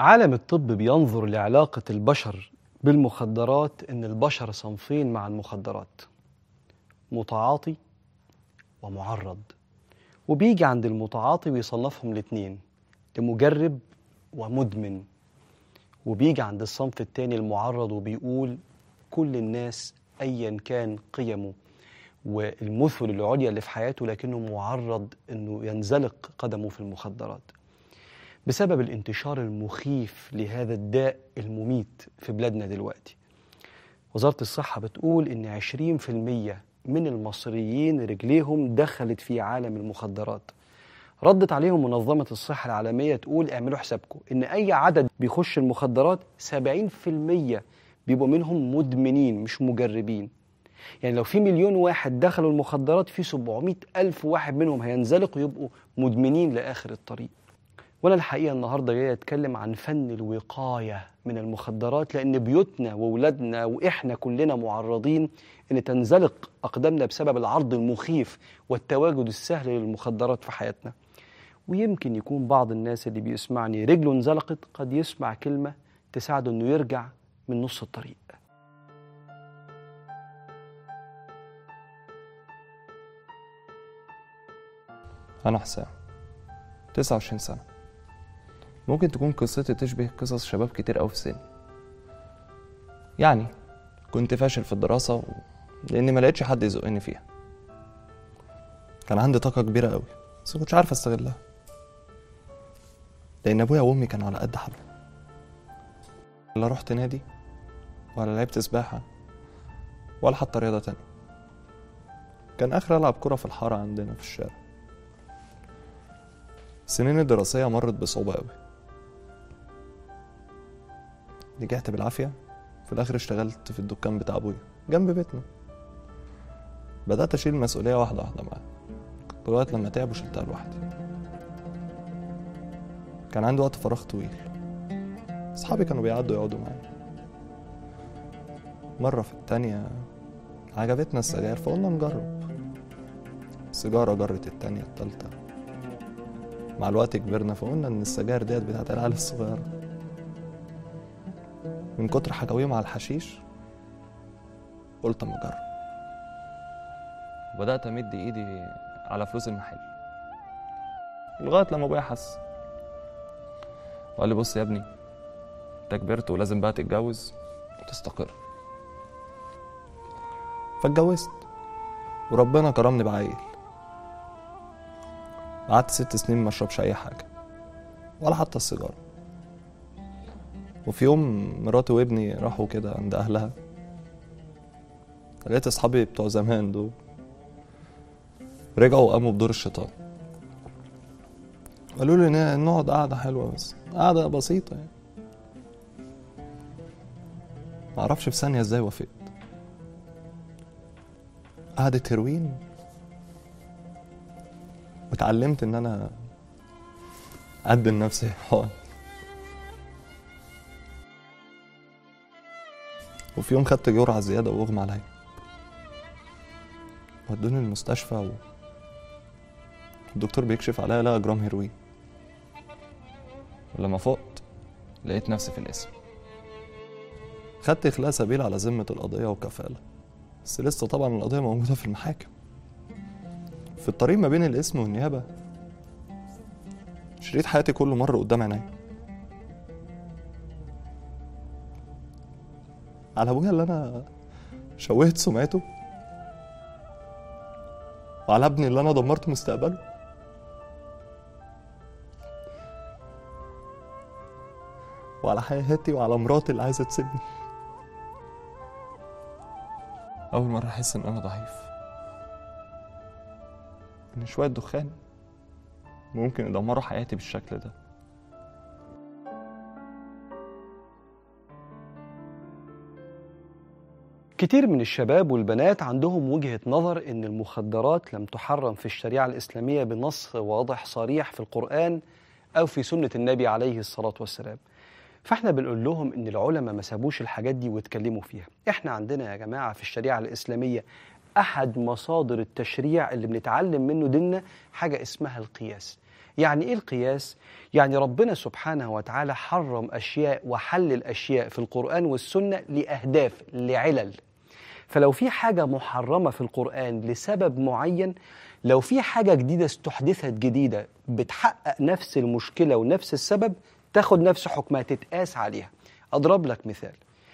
عالم الطب بينظر لعلاقة البشر بالمخدرات إن البشر صنفين مع المخدرات متعاطي ومعرض وبيجي عند المتعاطي ويصنفهم الاتنين لمجرب ومدمن وبيجي عند الصنف التاني المعرض وبيقول كل الناس أيا كان قيمه والمثل العليا اللي في حياته لكنه معرض انه ينزلق قدمه في المخدرات بسبب الانتشار المخيف لهذا الداء المميت في بلادنا دلوقتي وزارة الصحة بتقول إن 20% من المصريين رجليهم دخلت في عالم المخدرات ردت عليهم منظمة الصحة العالمية تقول اعملوا حسابكم إن أي عدد بيخش المخدرات 70% بيبقوا منهم مدمنين مش مجربين يعني لو في مليون واحد دخلوا المخدرات في 700 ألف واحد منهم هينزلقوا يبقوا مدمنين لآخر الطريق وانا الحقيقه النهارده جاي اتكلم عن فن الوقايه من المخدرات لان بيوتنا واولادنا واحنا كلنا معرضين ان تنزلق اقدامنا بسبب العرض المخيف والتواجد السهل للمخدرات في حياتنا ويمكن يكون بعض الناس اللي بيسمعني رجله انزلقت قد يسمع كلمه تساعده انه يرجع من نص الطريق أنا حسام 29 سنة ممكن تكون قصتي تشبه قصص شباب كتير أوي في سني يعني كنت فاشل في الدراسة و... لأني ما لقيتش حد يزقني فيها كان عندي طاقة كبيرة أوي بس مكنتش عارف أستغلها لأن أبويا وأمي كانوا على قد حالهم لا رحت نادي ولا لعبت سباحة ولا حتى رياضة تانية كان آخر ألعب كرة في الحارة عندنا في الشارع السنين الدراسية مرت بصعوبة أوي نجحت بالعافية في الآخر اشتغلت في الدكان بتاع أبويا جنب بيتنا بدأت أشيل المسؤولية واحدة واحدة معاه لغاية لما تعب وشلتها لوحدي كان عندي وقت فراغ طويل أصحابي كانوا بيعدوا يقعدوا معايا مرة في التانية عجبتنا السجاير فقلنا نجرب سيجارة جرت التانية التالتة مع الوقت كبرنا فقلنا ان السجاير ديت بتاعت العيال الصغيرة من كتر حكاويهم على الحشيش قلت اما اجرب بدأت امد ايدي على فلوس المحل لغاية لما ابويا حس وقال لي بص يا ابني انت كبرت ولازم بقى تتجوز وتستقر فاتجوزت وربنا كرمني بعيل قعدت ست سنين ما اشربش اي حاجه ولا حتى السيجاره وفي يوم مراتي وابني راحوا كده عند اهلها لقيت اصحابي بتوع زمان دول رجعوا وقاموا بدور الشيطان قالوا لي نا- نقعد قعده حلوه بس قعده بسيطه يعني معرفش في ثانيه ازاي وافقت قعدة هيروين واتعلمت ان انا ادي لنفسي حقن وفي يوم خدت جرعة زيادة واغمى عليا ودوني المستشفى و... الدكتور بيكشف عليا لقى جرام هيروين ولما فقت لقيت نفسي في الاسم خدت إخلاء سبيل على ذمة القضية وكفالة بس لسه طبعا القضية موجودة في المحاكم في الطريق ما بين الاسم والنيابة شريط حياتي كله مر قدام عينيا على ابويا اللي انا شوهت سمعته وعلى ابني اللي انا دمرت مستقبله وعلى حياتي وعلى مراتي اللي عايزه تسيبني اول مره احس ان انا ضعيف ان شويه دخان ممكن يدمروا حياتي بالشكل ده كتير من الشباب والبنات عندهم وجهة نظر إن المخدرات لم تحرم في الشريعة الإسلامية بنص واضح صريح في القرآن أو في سنة النبي عليه الصلاة والسلام فاحنا بنقول لهم إن العلماء ما سابوش الحاجات دي واتكلموا فيها احنا عندنا يا جماعة في الشريعة الإسلامية أحد مصادر التشريع اللي بنتعلم منه ديننا حاجة اسمها القياس يعني ايه القياس يعني ربنا سبحانه وتعالى حرم اشياء وحلل اشياء في القران والسنه لاهداف لعلل فلو في حاجه محرمه في القران لسبب معين لو في حاجه جديده استحدثت جديده بتحقق نفس المشكله ونفس السبب تاخد نفس حكمها تتقاس عليها اضرب لك مثال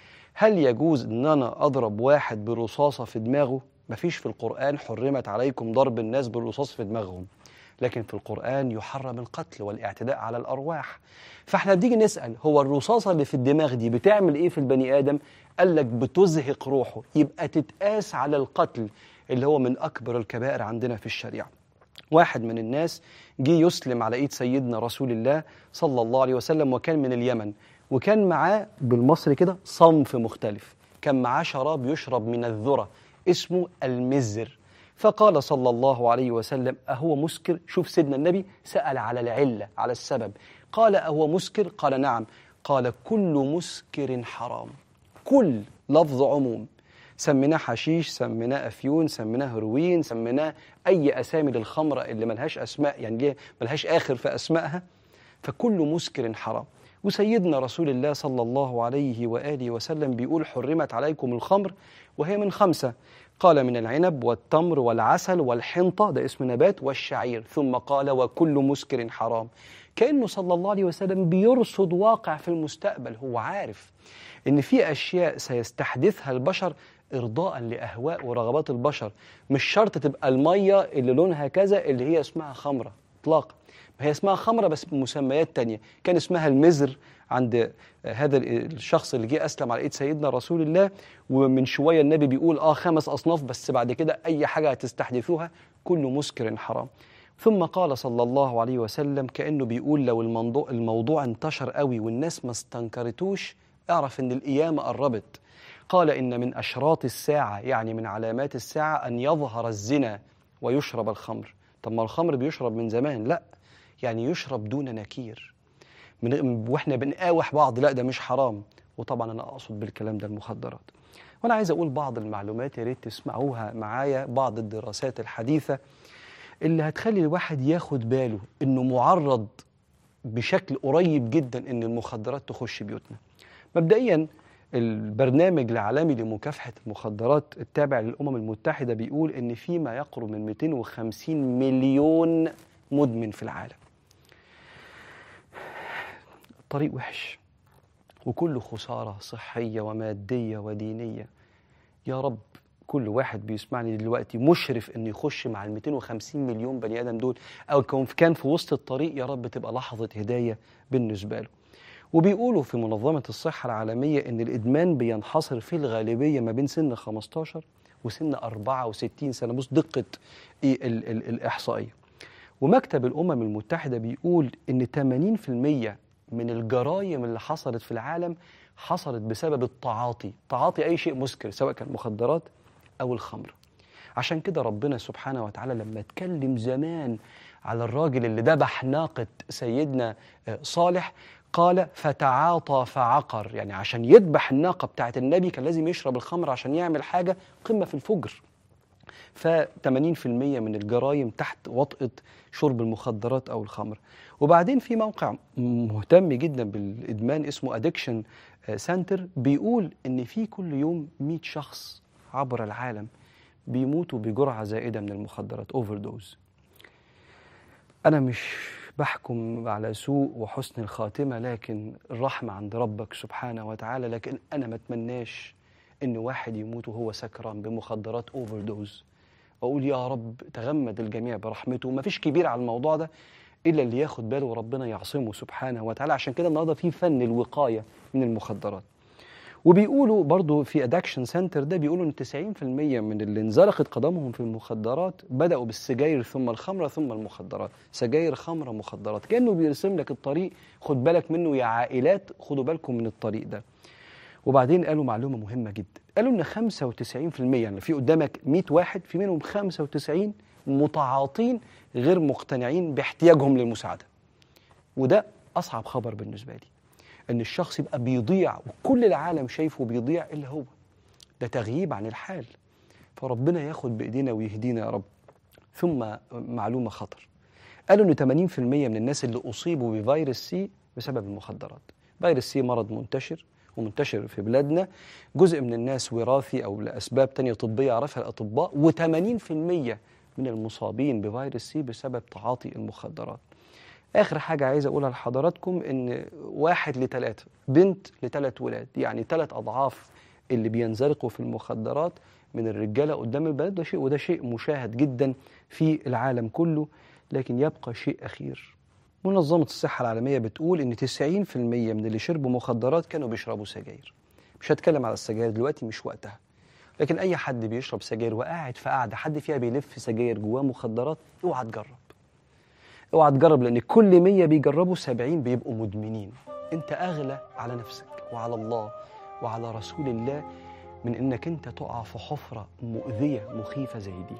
هل يجوز ان انا اضرب واحد برصاصه في دماغه مفيش في القران حرمت عليكم ضرب الناس بالرصاص في دماغهم لكن في القرآن يحرم القتل والاعتداء على الأرواح فاحنا بنيجي نسأل هو الرصاصة اللي في الدماغ دي بتعمل إيه في البني آدم قال لك بتزهق روحه يبقى تتقاس على القتل اللي هو من أكبر الكبائر عندنا في الشريعة واحد من الناس جه يسلم على ايد سيدنا رسول الله صلى الله عليه وسلم وكان من اليمن وكان معاه بالمصري كده صنف مختلف كان معاه شراب يشرب من الذرة اسمه المزر فقال صلى الله عليه وسلم أهو مسكر شوف سيدنا النبي سأل على العلة على السبب قال أهو مسكر قال نعم قال كل مسكر حرام كل لفظ عموم سميناه حشيش سميناه افيون سميناه هيروين سميناه اي اسامي للخمره اللي ملهاش اسماء يعني جه ملهاش اخر في اسمائها فكل مسكر حرام وسيدنا رسول الله صلى الله عليه واله وسلم بيقول حرمت عليكم الخمر وهي من خمسه قال من العنب والتمر والعسل والحنطه ده اسم نبات والشعير ثم قال وكل مسكر حرام كانه صلى الله عليه وسلم بيرصد واقع في المستقبل هو عارف ان في اشياء سيستحدثها البشر ارضاء لاهواء ورغبات البشر مش شرط تبقى الميه اللي لونها كذا اللي هي اسمها خمره اطلاقا هي اسمها خمره بس بمسميات تانية كان اسمها المزر عند هذا الشخص اللي جه اسلم على ايد سيدنا رسول الله ومن شويه النبي بيقول اه خمس اصناف بس بعد كده اي حاجه هتستحدثوها كل مسكر حرام ثم قال صلى الله عليه وسلم كانه بيقول لو الموضوع الموضوع انتشر قوي والناس ما استنكرتوش اعرف ان القيامه قربت قال إن من أشراط الساعة يعني من علامات الساعة أن يظهر الزنا ويشرب الخمر طب ما الخمر بيشرب من زمان لا يعني يشرب دون نكير من واحنا بنقاوح بعض لا ده مش حرام وطبعا انا اقصد بالكلام ده المخدرات وانا عايز اقول بعض المعلومات يا ريت تسمعوها معايا بعض الدراسات الحديثه اللي هتخلي الواحد ياخد باله انه معرض بشكل قريب جدا ان المخدرات تخش بيوتنا مبدئيا البرنامج العالمي لمكافحة المخدرات التابع للأمم المتحدة بيقول إن في ما يقرب من 250 مليون مدمن في العالم. الطريق وحش وكله خسارة صحية ومادية ودينية. يا رب كل واحد بيسمعني دلوقتي مشرف انه يخش مع ال 250 مليون بني ادم دول او كان في وسط الطريق يا رب تبقى لحظه هدايه بالنسبه له. وبيقولوا في منظمة الصحة العالمية إن الإدمان بينحصر في الغالبية ما بين سن 15 وسن 64 سنة بص دقة إيه ال ال الإحصائية ومكتب الأمم المتحدة بيقول إن 80% من الجرائم اللي حصلت في العالم حصلت بسبب التعاطي تعاطي أي شيء مسكر سواء كان مخدرات أو الخمر عشان كده ربنا سبحانه وتعالى لما اتكلم زمان على الراجل اللي ذبح ناقة سيدنا صالح قال فتعاطى فعقر يعني عشان يذبح الناقة بتاعت النبي كان لازم يشرب الخمر عشان يعمل حاجة قمة في الفجر ف 80% من الجرائم تحت وطأة شرب المخدرات أو الخمر وبعدين في موقع مهتم جدا بالإدمان اسمه أدكشن سنتر بيقول إن في كل يوم 100 شخص عبر العالم بيموتوا بجرعة زائدة من المخدرات أوفر دوز أنا مش بحكم على سوء وحسن الخاتمة لكن الرحمة عند ربك سبحانه وتعالى لكن أنا ما أتمناش إن واحد يموت وهو سكران بمخدرات أوفر دوز وأقول يا رب تغمد الجميع برحمته وما فيش كبير على الموضوع ده إلا اللي ياخد باله وربنا يعصمه سبحانه وتعالى عشان كده النهارده في فن الوقاية من المخدرات وبيقولوا برضو في ادكشن سنتر ده بيقولوا ان 90% من اللي انزلقت قدمهم في المخدرات بداوا بالسجاير ثم الخمره ثم المخدرات سجاير خمره مخدرات كانه بيرسم لك الطريق خد بالك منه يا عائلات خدوا بالكم من الطريق ده وبعدين قالوا معلومه مهمه جدا قالوا ان 95% يعني في قدامك 100 واحد في منهم 95 متعاطين غير مقتنعين باحتياجهم للمساعده وده اصعب خبر بالنسبه لي ان الشخص يبقى بيضيع وكل العالم شايفه بيضيع الا هو ده تغييب عن الحال فربنا ياخد بايدينا ويهدينا يا رب ثم معلومه خطر قالوا ان 80% من الناس اللي اصيبوا بفيروس سي بسبب المخدرات فيروس سي مرض منتشر ومنتشر في بلادنا جزء من الناس وراثي او لاسباب تانية طبيه يعرفها الاطباء و80% من المصابين بفيروس سي بسبب تعاطي المخدرات اخر حاجه عايز اقولها لحضراتكم ان واحد لثلاثه بنت لثلاث ولاد يعني ثلاث اضعاف اللي بينزلقوا في المخدرات من الرجاله قدام البنات ده شيء وده شيء مشاهد جدا في العالم كله لكن يبقى شيء اخير منظمه الصحه العالميه بتقول ان 90% من اللي شربوا مخدرات كانوا بيشربوا سجاير مش هتكلم على السجاير دلوقتي مش وقتها لكن اي حد بيشرب سجاير وقاعد في قاعده حد فيها بيلف سجاير جواه مخدرات اوعى تجرب اوعى تجرب لان كل 100 بيجربوا 70 بيبقوا مدمنين انت اغلى على نفسك وعلى الله وعلى رسول الله من انك انت تقع في حفره مؤذيه مخيفه زي دي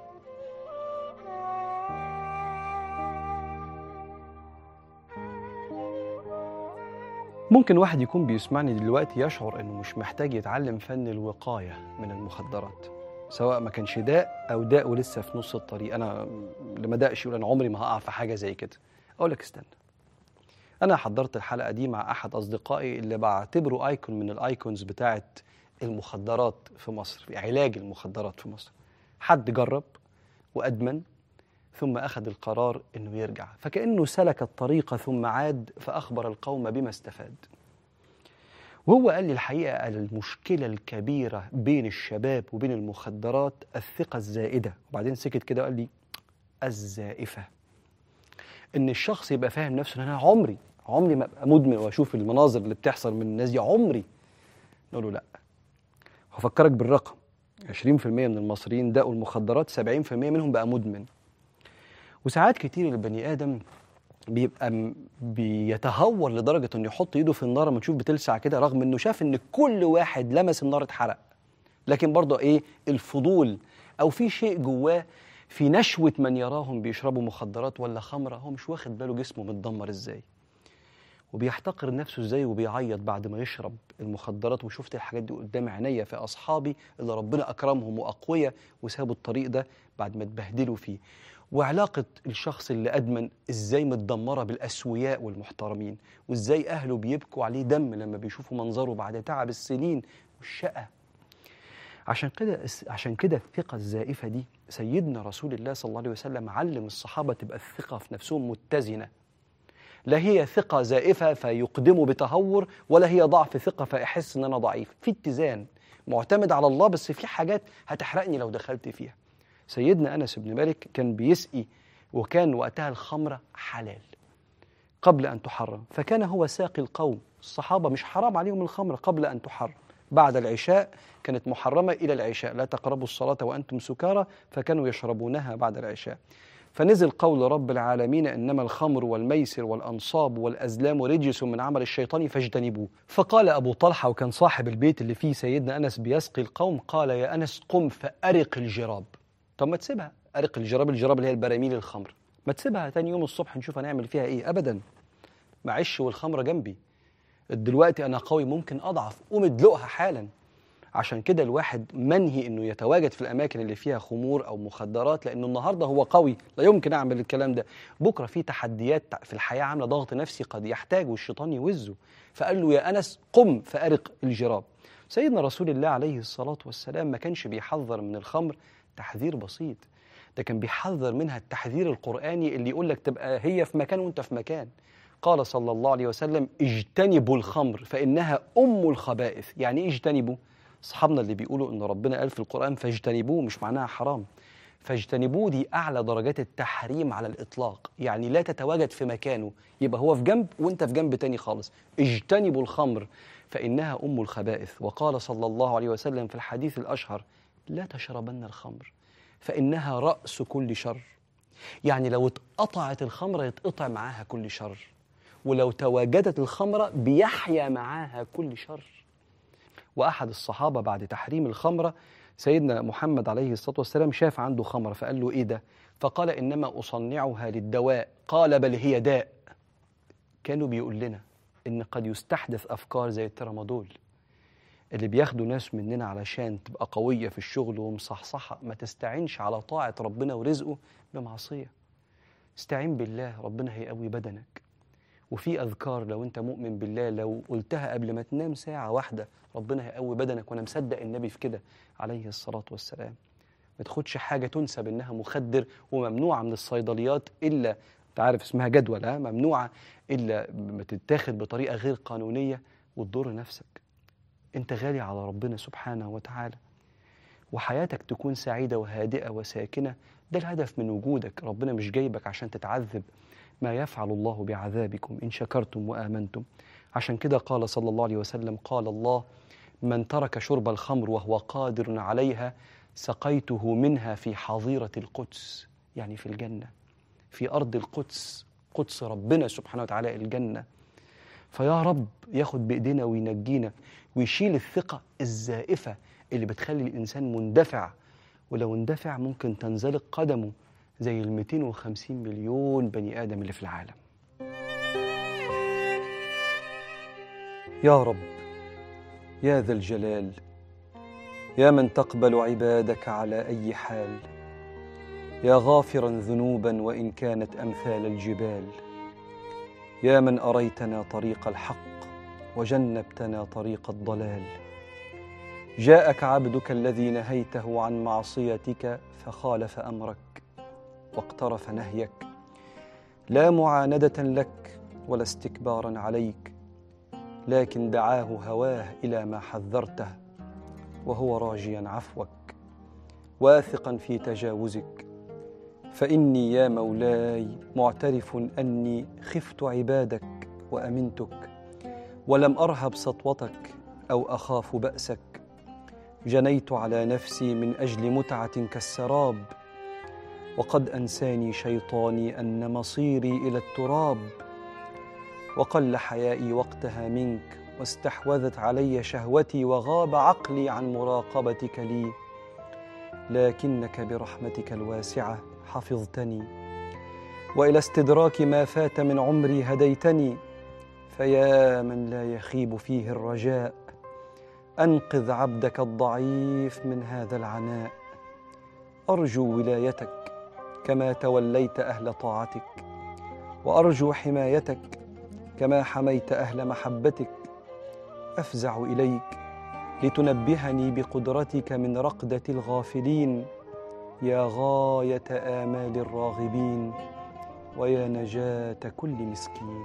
ممكن واحد يكون بيسمعني دلوقتي يشعر انه مش محتاج يتعلم فن الوقايه من المخدرات سواء ما كانش داء او داء ولسه في نص الطريق انا اللي ما داقش يقول انا عمري ما هقع في حاجه زي كده اقول لك استنى انا حضرت الحلقه دي مع احد اصدقائي اللي بعتبره ايكون من الايكونز بتاعه المخدرات في مصر في علاج المخدرات في مصر حد جرب وادمن ثم اخذ القرار انه يرجع فكانه سلك الطريق ثم عاد فاخبر القوم بما استفاد وهو قال لي الحقيقه المشكله الكبيره بين الشباب وبين المخدرات الثقه الزائده وبعدين سكت كده وقال لي الزائفه ان الشخص يبقى فاهم نفسه ان انا عمري عمري ما ابقى مدمن واشوف المناظر اللي بتحصل من الناس دي عمري نقول له لا هفكرك بالرقم 20% من المصريين داقوا المخدرات 70% منهم بقى مدمن وساعات كتير البني ادم بيبقى م- بيتهور لدرجه انه يحط ايده في النار لما تشوف بتلسع كده رغم انه شاف ان كل واحد لمس النار اتحرق لكن برضه ايه الفضول او في شيء جواه في نشوه من يراهم بيشربوا مخدرات ولا خمره هو مش واخد باله جسمه متدمر ازاي وبيحتقر نفسه ازاي وبيعيط بعد ما يشرب المخدرات وشفت الحاجات دي قدام عينيا في اصحابي اللي ربنا اكرمهم واقوياء وسابوا الطريق ده بعد ما اتبهدلوا فيه وعلاقة الشخص اللي أدمن إزاي متدمرة بالأسوياء والمحترمين وإزاي أهله بيبكوا عليه دم لما بيشوفوا منظره بعد تعب السنين والشقة عشان كده عشان كده الثقة الزائفة دي سيدنا رسول الله صلى الله عليه وسلم علم الصحابة تبقى الثقة في نفسهم متزنة لا هي ثقة زائفة فيقدموا بتهور ولا هي ضعف ثقة فيحس إن أنا ضعيف في اتزان معتمد على الله بس في حاجات هتحرقني لو دخلت فيها سيدنا أنس بن مالك كان بيسقي وكان وقتها الخمرة حلال قبل أن تحرم فكان هو ساقي القوم الصحابة مش حرام عليهم الخمر قبل أن تحرم بعد العشاء كانت محرمة إلى العشاء لا تقربوا الصلاة وأنتم سكارى فكانوا يشربونها بعد العشاء فنزل قول رب العالمين إنما الخمر والميسر والأنصاب والأزلام رجس من عمل الشيطان فاجتنبوه فقال أبو طلحة وكان صاحب البيت اللي فيه سيدنا أنس بيسقي القوم قال يا أنس قم فأرق الجراب طب ما تسيبها أرق الجراب الجراب اللي هي البراميل الخمر ما تسيبها تاني يوم الصبح نشوف هنعمل فيها إيه أبدا معش والخمرة جنبي دلوقتي أنا قوي ممكن أضعف قوم ادلقها حالا عشان كده الواحد منهي انه يتواجد في الاماكن اللي فيها خمور او مخدرات لانه النهارده هو قوي لا يمكن اعمل الكلام ده بكره في تحديات في الحياه عامله ضغط نفسي قد يحتاج والشيطان يوزه فقال له يا انس قم فارق الجراب سيدنا رسول الله عليه الصلاه والسلام ما كانش بيحذر من الخمر تحذير بسيط ده كان بيحذر منها التحذير القراني اللي يقول لك تبقى هي في مكان وانت في مكان قال صلى الله عليه وسلم اجتنبوا الخمر فانها ام الخبائث يعني ايه اجتنبوا اصحابنا اللي بيقولوا ان ربنا قال في القران فاجتنبوه مش معناها حرام فاجتنبوه دي اعلى درجات التحريم على الاطلاق يعني لا تتواجد في مكانه يبقى هو في جنب وانت في جنب تاني خالص اجتنبوا الخمر فانها ام الخبائث وقال صلى الله عليه وسلم في الحديث الاشهر لا تشربن الخمر فانها راس كل شر يعني لو اتقطعت الخمره يتقطع معاها كل شر ولو تواجدت الخمره بيحيا معاها كل شر واحد الصحابه بعد تحريم الخمره سيدنا محمد عليه الصلاه والسلام شاف عنده خمره فقال له ايه ده؟ فقال انما اصنعها للدواء قال بل هي داء كانوا بيقول لنا ان قد يستحدث افكار زي الترامادول اللي بياخدوا ناس مننا علشان تبقى قويه في الشغل ومصحصحه ما تستعينش على طاعه ربنا ورزقه بمعصيه استعين بالله ربنا هيقوي بدنك وفي أذكار لو أنت مؤمن بالله لو قلتها قبل ما تنام ساعة واحدة ربنا هيقوي بدنك وأنا مصدق النبي في كده عليه الصلاة والسلام ما تاخدش حاجة تنسب إنها مخدر وممنوعة من الصيدليات إلا تعرف اسمها جدول ها ممنوعة إلا ما تتاخد بطريقة غير قانونية وتضر نفسك أنت غالي على ربنا سبحانه وتعالى وحياتك تكون سعيدة وهادئة وساكنة ده الهدف من وجودك ربنا مش جايبك عشان تتعذب ما يفعل الله بعذابكم إن شكرتم وآمنتم عشان كده قال صلى الله عليه وسلم قال الله من ترك شرب الخمر وهو قادر عليها سقيته منها في حظيرة القدس يعني في الجنة في أرض القدس قدس ربنا سبحانه وتعالى الجنة فيا رب ياخد بإيدينا وينجينا ويشيل الثقة الزائفة اللي بتخلي الإنسان مندفع ولو اندفع ممكن تنزلق قدمه زي ال 250 مليون بني آدم اللي في العالم يا رب يا ذا الجلال يا من تقبل عبادك على أي حال يا غافرا ذنوبا وإن كانت أمثال الجبال يا من أريتنا طريق الحق وجنبتنا طريق الضلال جاءك عبدك الذي نهيته عن معصيتك فخالف امرك واقترف نهيك لا معانده لك ولا استكبارا عليك لكن دعاه هواه الى ما حذرته وهو راجيا عفوك واثقا في تجاوزك فاني يا مولاي معترف اني خفت عبادك وامنتك ولم ارهب سطوتك او اخاف باسك جنيت على نفسي من اجل متعه كالسراب وقد انساني شيطاني ان مصيري الى التراب وقل حيائي وقتها منك واستحوذت علي شهوتي وغاب عقلي عن مراقبتك لي لكنك برحمتك الواسعه حفظتني والى استدراك ما فات من عمري هديتني فيا من لا يخيب فيه الرجاء انقذ عبدك الضعيف من هذا العناء ارجو ولايتك كما توليت اهل طاعتك وارجو حمايتك كما حميت اهل محبتك افزع اليك لتنبهني بقدرتك من رقده الغافلين يا غايه امال الراغبين ويا نجاه كل مسكين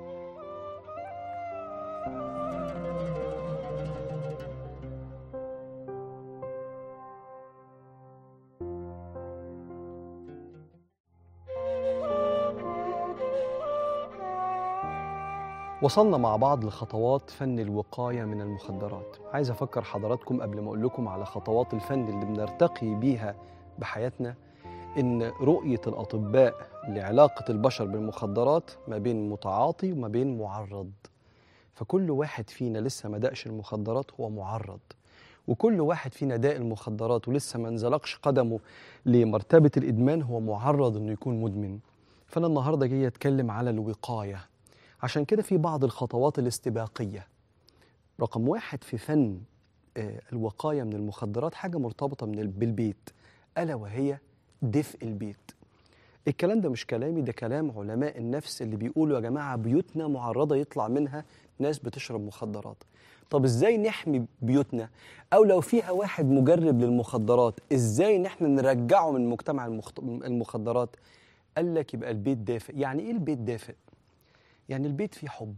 وصلنا مع بعض لخطوات فن الوقاية من المخدرات عايز أفكر حضراتكم قبل ما أقول لكم على خطوات الفن اللي بنرتقي بيها بحياتنا إن رؤية الأطباء لعلاقة البشر بالمخدرات ما بين متعاطي وما بين معرض فكل واحد فينا لسه ما دقش المخدرات هو معرض وكل واحد فينا داق المخدرات ولسه ما انزلقش قدمه لمرتبة الإدمان هو معرض إنه يكون مدمن فأنا النهاردة جاي أتكلم على الوقاية عشان كده في بعض الخطوات الاستباقية رقم واحد في فن آه، الوقاية من المخدرات حاجة مرتبطة من ال- بالبيت ألا وهي دفء البيت الكلام ده مش كلامي ده كلام علماء النفس اللي بيقولوا يا جماعة بيوتنا معرضة يطلع منها ناس بتشرب مخدرات طب ازاي نحمي بيوتنا او لو فيها واحد مجرب للمخدرات ازاي ان احنا نرجعه من مجتمع المخت- المخدرات قال لك يبقى البيت دافئ يعني ايه البيت دافئ يعني البيت فيه حب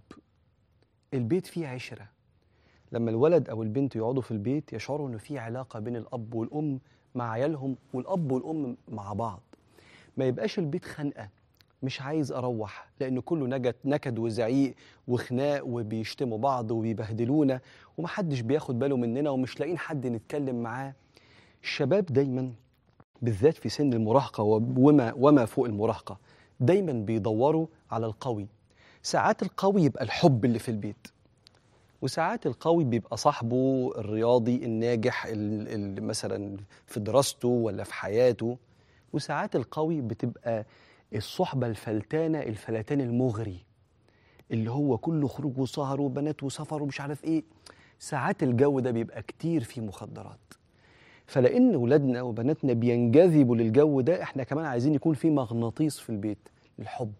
البيت فيه عشرة لما الولد أو البنت يقعدوا في البيت يشعروا إنه في علاقة بين الأب والأم مع عيالهم والأب والأم مع بعض ما يبقاش البيت خنقة مش عايز أروح لأن كله نجد نكد وزعيق وخناق وبيشتموا بعض وبيبهدلونا ومحدش بياخد باله مننا ومش لاقيين حد نتكلم معاه الشباب دايما بالذات في سن المراهقة وما, وما فوق المراهقة دايما بيدوروا على القوي ساعات القوي يبقى الحب اللي في البيت وساعات القوي بيبقى صاحبه الرياضي الناجح ال- ال- مثلا في دراسته ولا في حياته وساعات القوي بتبقى الصحبة الفلتانة الفلتان المغري اللي هو كله خروج وسهر وبنات وسفر ومش عارف ايه ساعات الجو ده بيبقى كتير فيه مخدرات فلان ولادنا وبناتنا بينجذبوا للجو ده احنا كمان عايزين يكون في مغناطيس في البيت الحب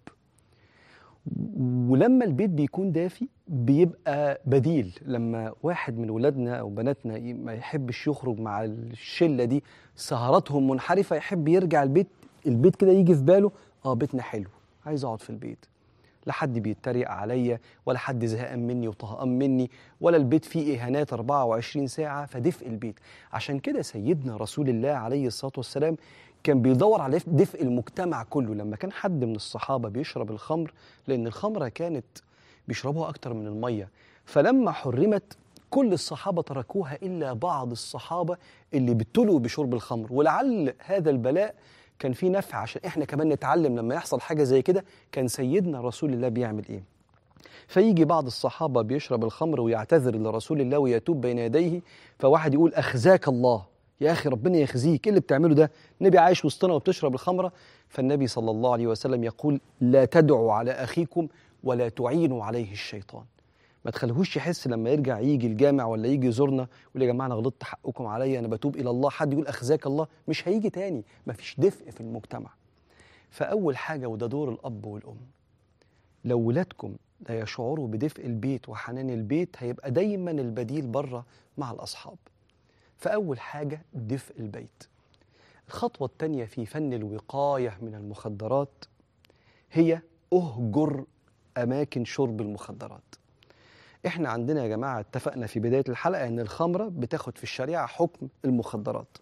ولما البيت بيكون دافي بيبقى بديل لما واحد من ولادنا او بناتنا ي- ما يحبش يخرج مع الشله دي سهراتهم منحرفه يحب يرجع البيت البيت كده يجي في باله اه بيتنا حلو عايز اقعد في البيت لا حد بيتريق عليا ولا حد زهقان مني وطهقان مني ولا البيت فيه اهانات 24 ساعه فدفء البيت عشان كده سيدنا رسول الله عليه الصلاه والسلام كان بيدور على دفء المجتمع كله لما كان حد من الصحابه بيشرب الخمر لان الخمره كانت بيشربوها اكتر من الميه فلما حرمت كل الصحابه تركوها الا بعض الصحابه اللي ابتلوا بشرب الخمر ولعل هذا البلاء كان فيه نفع عشان احنا كمان نتعلم لما يحصل حاجه زي كده كان سيدنا رسول الله بيعمل ايه فيجي بعض الصحابه بيشرب الخمر ويعتذر لرسول الله ويتوب بين يديه فواحد يقول اخزاك الله يا اخي ربنا يخزيك ايه اللي بتعمله ده النبي عايش وسطنا وبتشرب الخمره فالنبي صلى الله عليه وسلم يقول لا تدعوا على اخيكم ولا تعينوا عليه الشيطان ما تخليهوش يحس لما يرجع يجي الجامع ولا يجي يزورنا يقول يا جماعه انا غلطت حقكم عليا انا بتوب الى الله حد يقول اخزاك الله مش هيجي تاني مفيش دفء في المجتمع فاول حاجه وده دور الاب والام لو ولادكم لا يشعروا بدفء البيت وحنان البيت هيبقى دايما البديل بره مع الاصحاب فاول حاجه دفء البيت الخطوه الثانيه في فن الوقايه من المخدرات هي اهجر اماكن شرب المخدرات احنا عندنا يا جماعه اتفقنا في بدايه الحلقه ان الخمره بتاخد في الشريعه حكم المخدرات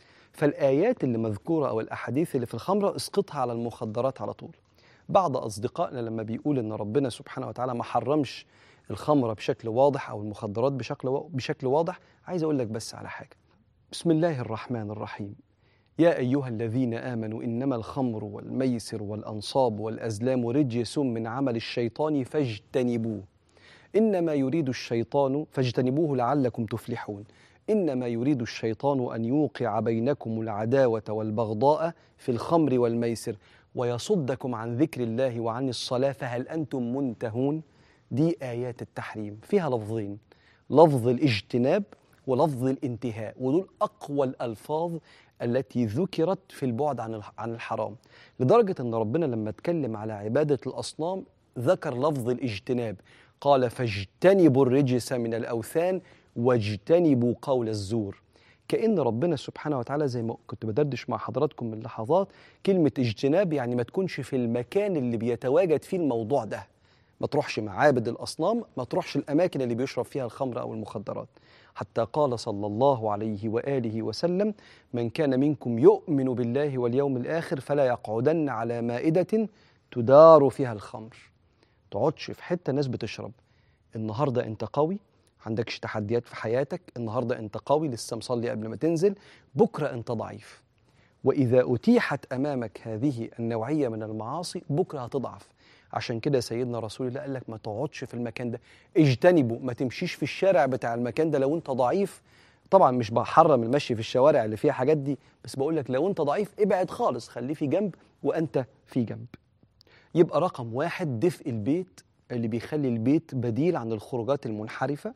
فالايات اللي مذكوره او الاحاديث اللي في الخمره اسقطها على المخدرات على طول بعض اصدقائنا لما بيقول ان ربنا سبحانه وتعالى ما حرمش الخمره بشكل واضح او المخدرات بشكل وا- بشكل واضح عايز اقول لك بس على حاجه بسم الله الرحمن الرحيم يا ايها الذين امنوا انما الخمر والميسر والانصاب والازلام رجس من عمل الشيطان فاجتنبوه انما يريد الشيطان فاجتنبوه لعلكم تفلحون انما يريد الشيطان ان يوقع بينكم العداوه والبغضاء في الخمر والميسر ويصدكم عن ذكر الله وعن الصلاه فهل انتم منتهون دي ايات التحريم فيها لفظين لفظ الاجتناب ولفظ الانتهاء ودول اقوى الالفاظ التي ذكرت في البعد عن الح- عن الحرام لدرجه ان ربنا لما اتكلم على عباده الاصنام ذكر لفظ الاجتناب قال فاجتنبوا الرجس من الاوثان واجتنبوا قول الزور كأن ربنا سبحانه وتعالى زي ما كنت بدردش مع حضراتكم من لحظات كلمة اجتناب يعني ما تكونش في المكان اللي بيتواجد فيه الموضوع ده ما تروحش معابد الأصنام ما تروحش الأماكن اللي بيشرب فيها الخمر أو المخدرات حتى قال صلى الله عليه وآله وسلم من كان منكم يؤمن بالله واليوم الآخر فلا يقعدن على مائدة تدار فيها الخمر تقعدش في حتة ناس بتشرب النهاردة أنت قوي عندكش تحديات في حياتك النهاردة أنت قوي لسه مصلي قبل ما تنزل بكرة أنت ضعيف وإذا أتيحت أمامك هذه النوعية من المعاصي بكرة هتضعف عشان كده سيدنا رسول الله قال لك ما تقعدش في المكان ده اجتنبوا ما تمشيش في الشارع بتاع المكان ده لو انت ضعيف طبعا مش بحرم المشي في الشوارع اللي فيها حاجات دي بس بقول لك لو انت ضعيف ابعد خالص خليه في جنب وانت في جنب يبقى رقم واحد دفء البيت اللي بيخلي البيت بديل عن الخروجات المنحرفة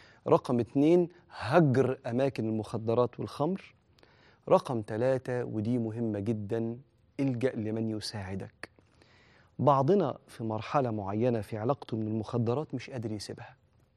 رقم اتنين هجر أماكن المخدرات والخمر رقم ثلاثة ودي مهمة جدا الجأ لمن يساعدك بعضنا في مرحلة معينة في علاقته من المخدرات مش قادر يسيبها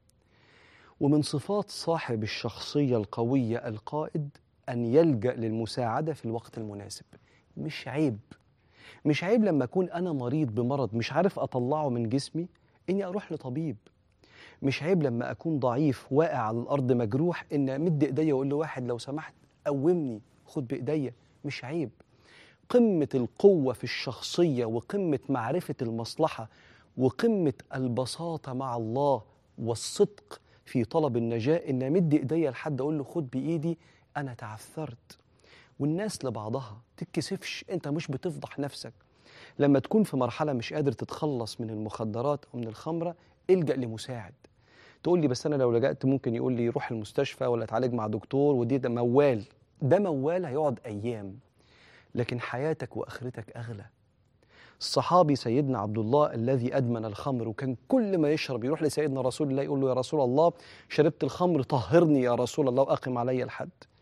ومن صفات صاحب الشخصية القوية القائد أن يلجأ للمساعدة في الوقت المناسب مش عيب مش عيب لما أكون أنا مريض بمرض مش عارف أطلعه من جسمي إني أروح لطبيب مش عيب لما أكون ضعيف واقع على الأرض مجروح إن أمد إيديا وأقول لواحد لو سمحت قومني خد بإيديا مش عيب قمة القوة في الشخصية وقمة معرفة المصلحة وقمة البساطة مع الله والصدق في طلب النجاة إن أمد إيديا لحد أقول له خد بإيدي أنا تعثرت والناس لبعضها تتكسفش أنت مش بتفضح نفسك لما تكون في مرحلة مش قادر تتخلص من المخدرات أو من الخمرة الجأ لمساعد تقول لي بس أنا لو لجأت ممكن يقول لي روح المستشفى ولا اتعالج مع دكتور ودي ده موال ده موال هيقعد أيام لكن حياتك واخرتك اغلى الصحابي سيدنا عبد الله الذي ادمن الخمر وكان كل ما يشرب يروح لسيدنا رسول الله يقول له يا رسول الله شربت الخمر طهرني يا رسول الله واقم علي الحد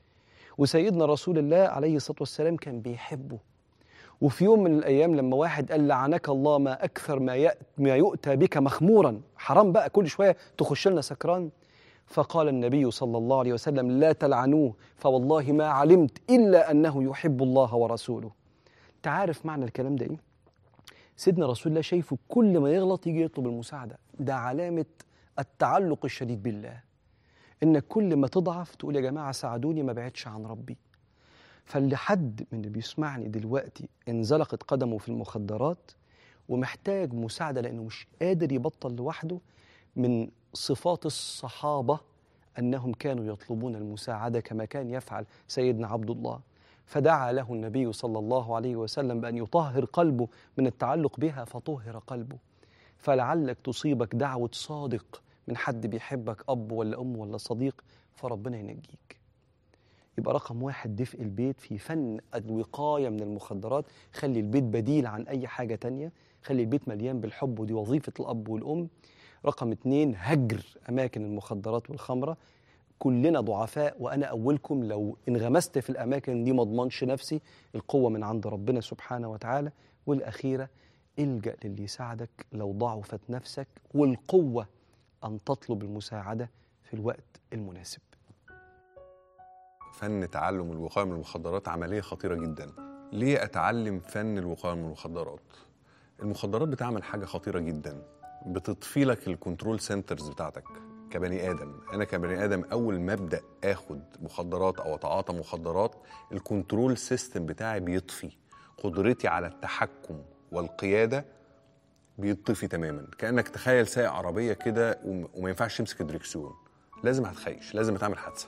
وسيدنا رسول الله عليه الصلاة والسلام كان بيحبه وفي يوم من الأيام لما واحد قال لعنك الله ما أكثر ما, يأ- ما يؤتى بك مخمورا حرام بقى كل شوية تخش لنا سكران فقال النبي صلى الله عليه وسلم لا تلعنوه فوالله ما علمت إلا أنه يحب الله ورسوله تعرف معنى الكلام ده إيه؟ سيدنا رسول الله شايفه كل ما يغلط يجي يطلب المساعدة ده علامة التعلق الشديد بالله إنك كل ما تضعف تقول يا جماعة ساعدوني ما بعدش عن ربي فاللي حد من اللي بيسمعني دلوقتي انزلقت قدمه في المخدرات ومحتاج مساعدة لأنه مش قادر يبطل لوحده من صفات الصحابة أنهم كانوا يطلبون المساعدة كما كان يفعل سيدنا عبد الله فدعا له النبي صلى الله عليه وسلم بأن يطهر قلبه من التعلق بها فطهر قلبه فلعلك تصيبك دعوة صادق من حد بيحبك أب ولا أم ولا صديق فربنا ينجيك يبقى رقم واحد دفء البيت في فن الوقاية من المخدرات خلي البيت بديل عن أي حاجة تانية خلي البيت مليان بالحب ودي وظيفة الأب والأم رقم اتنين هجر أماكن المخدرات والخمرة كلنا ضعفاء وأنا أولكم لو انغمست في الأماكن دي ما اضمنش نفسي القوة من عند ربنا سبحانه وتعالى والأخيرة الجأ للي يساعدك لو ضعفت نفسك والقوة أن تطلب المساعدة في الوقت المناسب فن تعلم الوقايه من المخدرات عمليه خطيره جدا ليه اتعلم فن الوقايه من المخدرات المخدرات بتعمل حاجه خطيره جدا بتطفي لك الكنترول سنترز بتاعتك كبني ادم انا كبني ادم اول ما ابدا اخد مخدرات او اتعاطى مخدرات الكنترول سيستم بتاعي بيطفي قدرتي على التحكم والقياده بيطفي تماما كانك تخيل سايق عربيه كده وم- وما ينفعش تمسك الدركسيون لازم هتخيش لازم هتعمل حادثه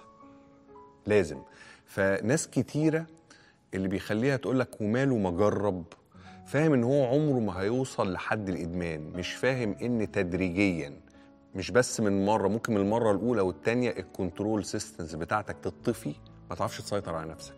لازم فناس كتيره اللي بيخليها تقول لك وماله ما جرب فاهم ان هو عمره ما هيوصل لحد الادمان مش فاهم ان تدريجيا مش بس من مره ممكن من المره الاولى والتانيه الكنترول سيستمز بتاعتك تطفي ما تعرفش تسيطر على نفسك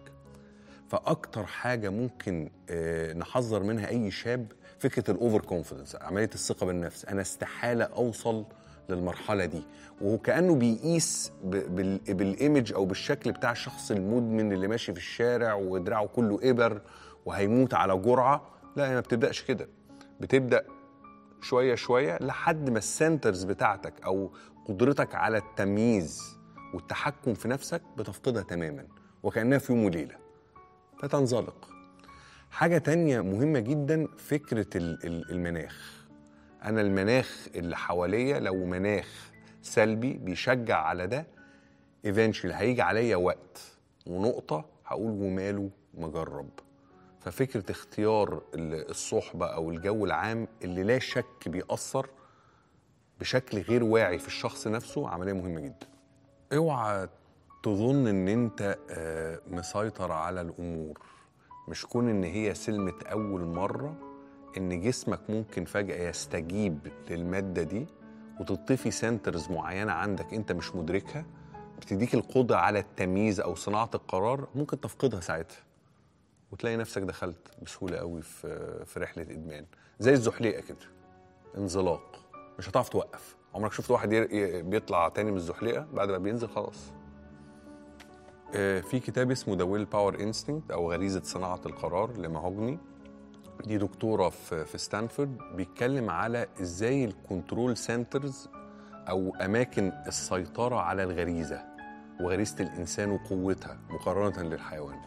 فاكتر حاجه ممكن آه، نحذر منها اي شاب فكره الاوفر كونفيدنس عمليه الثقه بالنفس انا استحاله اوصل للمرحله دي وهو كانه بيقيس ب- بال- بالايمج او بالشكل بتاع الشخص المدمن اللي ماشي في الشارع ودراعه كله ابر وهيموت على جرعه لا هي ما بتبداش كده بتبدا شويه شويه لحد ما السنترز بتاعتك او قدرتك على التمييز والتحكم في نفسك بتفقدها تماما وكانها في يوم وليله فتنزلق حاجة تانية مهمة جدا فكرة ال- ال- المناخ أنا المناخ اللي حواليا لو مناخ سلبي بيشجع على ده eventually هيجي عليا وقت ونقطة هقول وماله مجرب ففكرة اختيار ال- الصحبة أو الجو العام اللي لا شك بيأثر بشكل غير واعي في الشخص نفسه عملية مهمة جدا اوعى تظن ان انت آه، مسيطر على الامور مش كون ان هي سلمة اول مرة ان جسمك ممكن فجأة يستجيب للمادة دي وتطفي سنترز معينة عندك انت مش مدركها بتديك القدرة على التمييز او صناعة القرار ممكن تفقدها ساعتها وتلاقي نفسك دخلت بسهولة قوي في في رحلة ادمان زي الزحليقة كده انزلاق مش هتعرف توقف عمرك شفت واحد ي- ي- بيطلع تاني من الزحليقة بعد ما بينزل خلاص آه، في كتاب اسمه ذا ويل باور انستنكت او غريزه صناعه القرار لمهوجني دي دكتوره في في ستانفورد بيتكلم على ازاي الكنترول سنترز او اماكن السيطره على الغريزه وغريزه الانسان وقوتها مقارنه للحيوان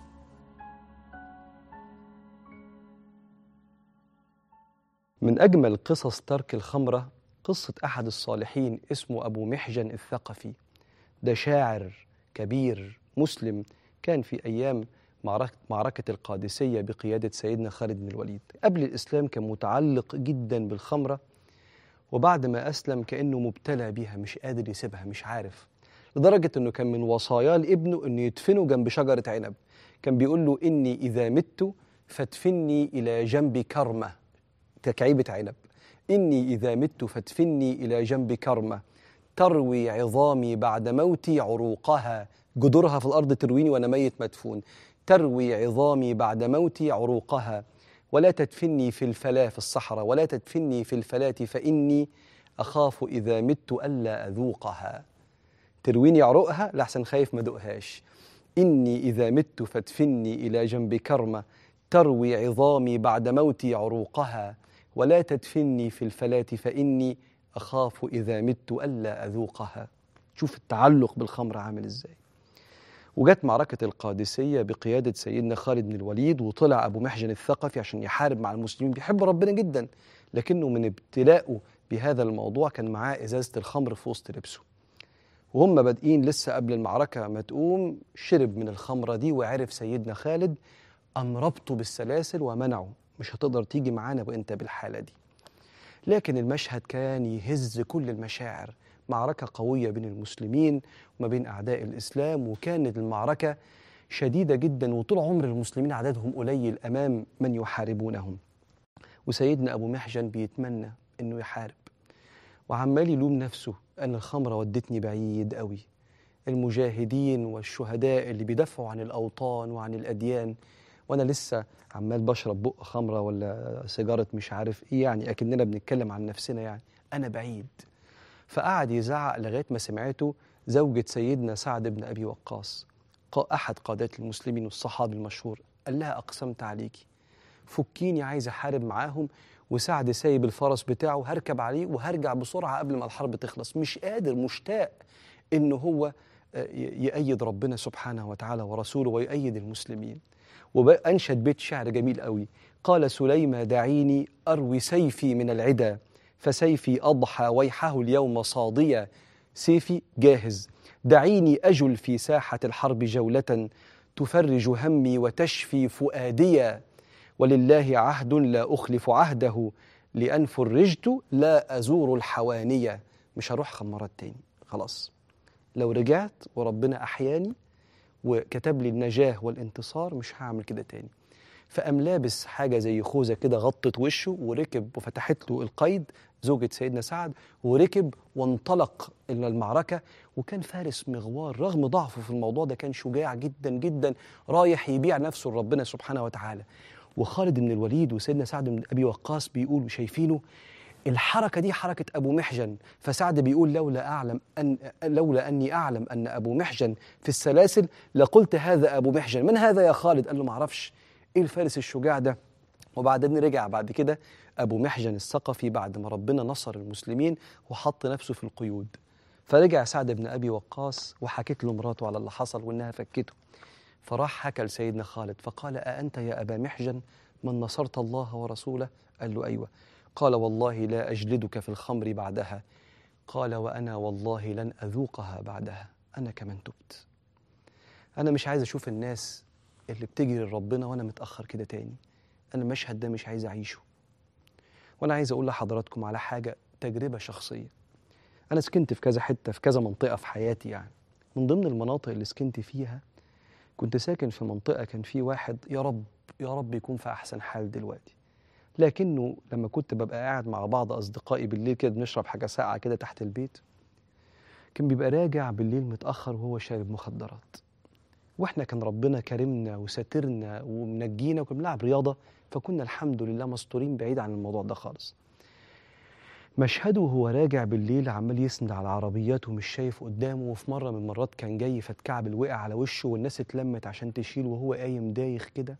من أجمل قصص ترك الخمرة قصة أحد الصالحين اسمه أبو محجن الثقفي ده شاعر كبير مسلم كان في أيام معركة, معركة القادسية بقيادة سيدنا خالد بن الوليد قبل الإسلام كان متعلق جدا بالخمرة وبعد ما أسلم كأنه مبتلى بيها مش قادر يسيبها مش عارف لدرجة أنه كان من وصاياه لابنه أنه يدفنه جنب شجرة عنب كان بيقول له إني إذا مت فادفني إلى جنب كرمة كعيبة عنب إني إذا مت فادفني إلى جنب كرمة تروي عظامي بعد موتي عروقها جذورها في الأرض ترويني وأنا ميت مدفون تروي عظامي بعد موتي عروقها ولا تدفني في الفلاة في الصحراء ولا تدفني في الفلاة فإني أخاف إذا مت ألا أذوقها ترويني عروقها لحسن خايف ما دقهاش إني إذا مت فادفني إلى جنب كرمة تروي عظامي بعد موتي عروقها ولا تدفني في الفلاة فإني أخاف إذا مت ألا أذوقها شوف التعلق بالخمر عامل إزاي وجت معركة القادسية بقيادة سيدنا خالد بن الوليد وطلع أبو محجن الثقفي عشان يحارب مع المسلمين بيحب ربنا جدا لكنه من ابتلاءه بهذا الموضوع كان معاه إزازة الخمر في وسط لبسه وهم بادئين لسه قبل المعركة ما تقوم شرب من الخمرة دي وعرف سيدنا خالد أم ربطه بالسلاسل ومنعه مش هتقدر تيجي معانا وانت بالحالة دي لكن المشهد كان يهز كل المشاعر معركة قوية بين المسلمين وما بين أعداء الإسلام وكانت المعركة شديدة جدا وطول عمر المسلمين عددهم قليل أمام من يحاربونهم وسيدنا أبو محجن بيتمنى إنه يحارب وعمال يلوم نفسه أن الخمرة ودتني بعيد قوي المجاهدين والشهداء اللي بيدافعوا عن الأوطان وعن الأديان وأنا لسه عمال بشرب بق خمرة ولا سيجارة مش عارف إيه يعني أكننا بنتكلم عن نفسنا يعني أنا بعيد فقعد يزعق لغاية ما سمعته زوجة سيدنا سعد بن أبي وقاص قا- أحد قادات المسلمين والصحابي المشهور قال لها أقسمت عليكي فكيني عايز أحارب معاهم وسعد سايب الفرس بتاعه هركب عليه وهرجع بسرعة قبل ما الحرب تخلص مش قادر مشتاق إنه هو آه، ي- يأيد ربنا سبحانه وتعالى ورسوله ويؤيد المسلمين وأنشد بيت شعر جميل قوي قال سليمة دعيني أروي سيفي من العدا فسيفي أضحى ويحه اليوم صاضيا سيفي جاهز دعيني أجل في ساحة الحرب جولة تفرج همي وتشفي فؤاديا ولله عهد لا أخلف عهده لأن فرجت لا أزور الحوانية مش هروح خمرات تاني خلاص لو رجعت وربنا أحياني وكتب لي النجاة والانتصار مش هعمل كده تاني فقام لابس حاجة زي خوذة كده غطت وشه وركب وفتحت له القيد زوجة سيدنا سعد وركب وانطلق إلى المعركة وكان فارس مغوار رغم ضعفه في الموضوع ده كان شجاع جدا جدا رايح يبيع نفسه لربنا سبحانه وتعالى وخالد بن الوليد وسيدنا سعد بن أبي وقاص بيقولوا شايفينه الحركة دي حركة أبو محجن فسعد بيقول لولا أعلم أن لولا أني أعلم أن أبو محجن في السلاسل لقلت هذا أبو محجن من هذا يا خالد قال له معرفش إيه الفارس الشجاع ده وبعدين رجع بعد كده أبو محجن الثقفي بعد ما ربنا نصر المسلمين وحط نفسه في القيود فرجع سعد بن أبي وقاص وحكيت له مراته على اللي حصل وإنها فكته فراح حكى لسيدنا خالد فقال أأنت يا أبا محجن من نصرت الله ورسوله قال له أيوة قال والله لا أجلدك في الخمر بعدها قال وأنا والله لن أذوقها بعدها أنا كمان تبت أنا مش عايز أشوف الناس اللي بتجري لربنا وأنا متأخر كده تاني أنا المشهد ده مش عايز أعيشه وأنا عايز أقول لحضراتكم على حاجة تجربة شخصية أنا سكنت في كذا حتة في كذا منطقة في حياتي يعني من ضمن المناطق اللي سكنت فيها كنت ساكن في منطقة كان في واحد يا رب يا رب يكون في أحسن حال دلوقتي لكنه لما كنت ببقى قاعد مع بعض أصدقائي بالليل كده بنشرب حاجة ساقعة كده تحت البيت كان بيبقى راجع بالليل متأخر وهو شارب مخدرات واحنا كان ربنا كرمنا وساترنا ومنجينا وكنا بنلعب رياضة فكنا الحمد لله مستورين بعيد عن الموضوع ده خالص مشهده وهو راجع بالليل عمال يسند على العربيات ومش شايف قدامه وفي مرة من المرات كان جاي فاتكعبل وقع على وشه والناس اتلمت عشان تشيله وهو قايم دايخ كده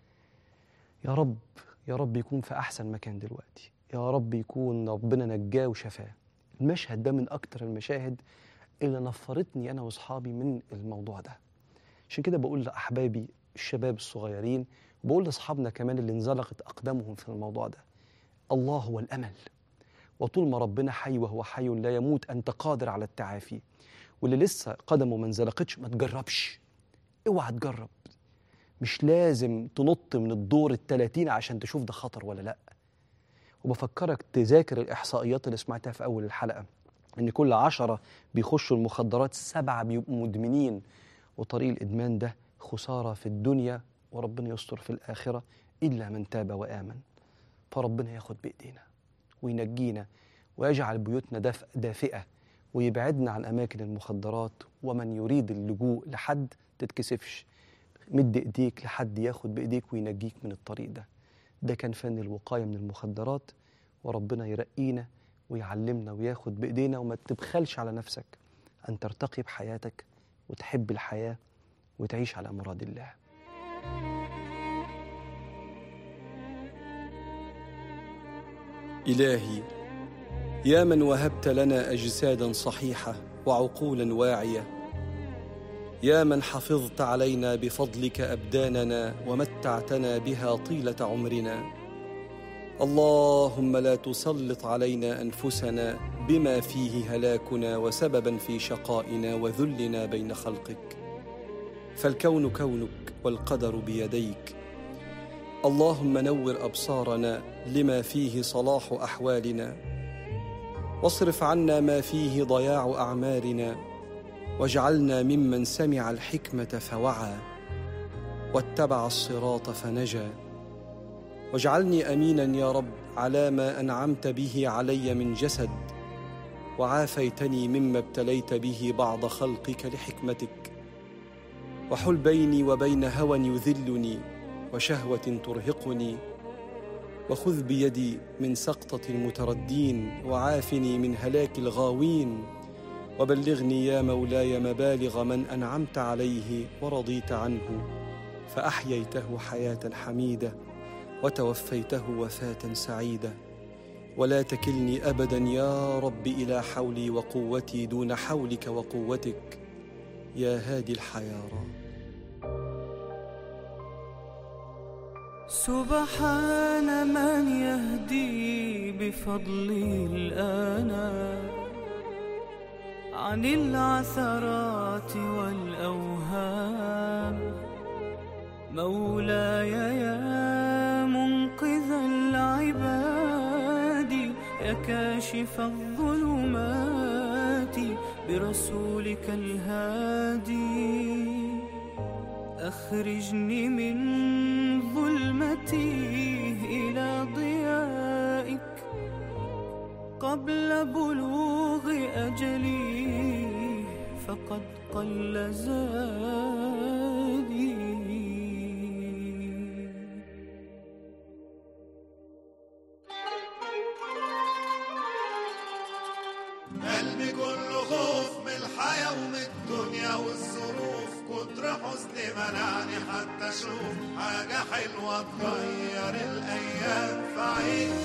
يا رب يا رب يكون في أحسن مكان دلوقتي يا رب يكون ربنا نجاه وشفاه المشهد ده من أكتر المشاهد اللي نفرتني أنا وأصحابي من الموضوع ده عشان كده بقول لأحبابي الشباب الصغيرين وبقول لأصحابنا كمان اللي انزلقت أقدامهم في الموضوع ده الله هو الأمل وطول ما ربنا حي وهو حي لا يموت أنت قادر على التعافي واللي لسه قدمه ما انزلقتش ما تجربش اوعى تجرب مش لازم تنط من الدور التلاتين عشان تشوف ده خطر ولا لا وبفكرك تذاكر الإحصائيات اللي سمعتها في أول الحلقة إن كل عشرة بيخشوا المخدرات سبعة بيبقوا مدمنين وطريق الإدمان ده خسارة في الدنيا وربنا يستر في الآخرة إلا من تاب وآمن فربنا ياخد بإيدينا وينجينا ويجعل بيوتنا دافئ دافئة ويبعدنا عن أماكن المخدرات ومن يريد اللجوء لحد تتكسفش مد إيديك لحد ياخد بإيديك وينجيك من الطريق ده ده كان فن الوقاية من المخدرات وربنا يرقينا ويعلمنا وياخد بإيدينا وما تبخلش على نفسك أن ترتقي بحياتك وتحب الحياة وتعيش على مراد الله إلهي يا من وهبت لنا أجسادا صحيحة وعقولا واعية يا من حفظت علينا بفضلك أبداننا ومتعتنا بها طيلة عمرنا اللهم لا تسلط علينا أنفسنا بما فيه هلاكنا وسببا في شقائنا وذلنا بين خلقك فالكون كونك والقدر بيديك اللهم نور ابصارنا لما فيه صلاح احوالنا واصرف عنا ما فيه ضياع اعمارنا واجعلنا ممن سمع الحكمه فوعى واتبع الصراط فنجا واجعلني امينا يا رب على ما انعمت به علي من جسد وعافيتني مما ابتليت به بعض خلقك لحكمتك وحل بيني وبين هوى يذلني وشهوه ترهقني وخذ بيدي من سقطه المتردين وعافني من هلاك الغاوين وبلغني يا مولاي مبالغ من انعمت عليه ورضيت عنه فاحييته حياه حميده وتوفيته وفاه سعيده ولا تكلني ابدا يا رب الى حولي وقوتي دون حولك وقوتك يا هادي الحيارى سبحان من يهدي بفضله الآن عن العثرات والأوهام مولاي يا منقذ العباد يا كاشف الظلمات برسولك الهادي أخرجني من ظلمتي إلى ضيائك قبل بلوغ أجلي فقد قل زادي قلبي كله خوف من الحياة ومن الدنيا والظروف كتر حزني منعني حتى اشوف حاجة حلوة تغير الايام فعيد